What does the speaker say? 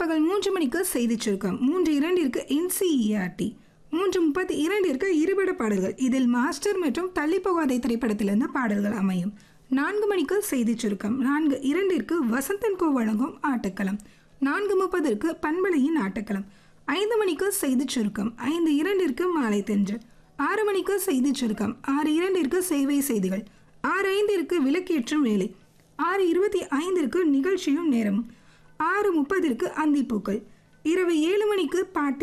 பிற்பகல் மூன்று மணிக்கு செய்திச் சுருக்கம் மூன்று இரண்டிற்கு என்சிஇஆர்டி மூன்று முப்பத்தி இரண்டிற்கு இருபட பாடல்கள் இதில் மாஸ்டர் மற்றும் தள்ளி போகாதை திரைப்படத்திலிருந்து பாடல்கள் அமையும் நான்கு மணிக்கு செய்திச் சுருக்கம் நான்கு இரண்டிற்கு வசந்தன் கோ வழங்கும் ஆட்டக்களம் நான்கு முப்பதற்கு பண்பலையின் ஆட்டக்களம் ஐந்து மணிக்கு செய்திச் சுருக்கம் ஐந்து இரண்டிற்கு மாலை தென்று ஆறு மணிக்கு செய்திச் சுருக்கம் ஆறு இரண்டிற்கு சேவை செய்திகள் ஆறு ஐந்திற்கு விளக்கேற்றும் வேலை ஆறு இருபத்தி ஐந்திற்கு நிகழ்ச்சியும் நேரமும் ஆறு முப்பதிற்கு அந்திப்பூக்கள் இரவு ஏழு மணிக்கு பாட்டி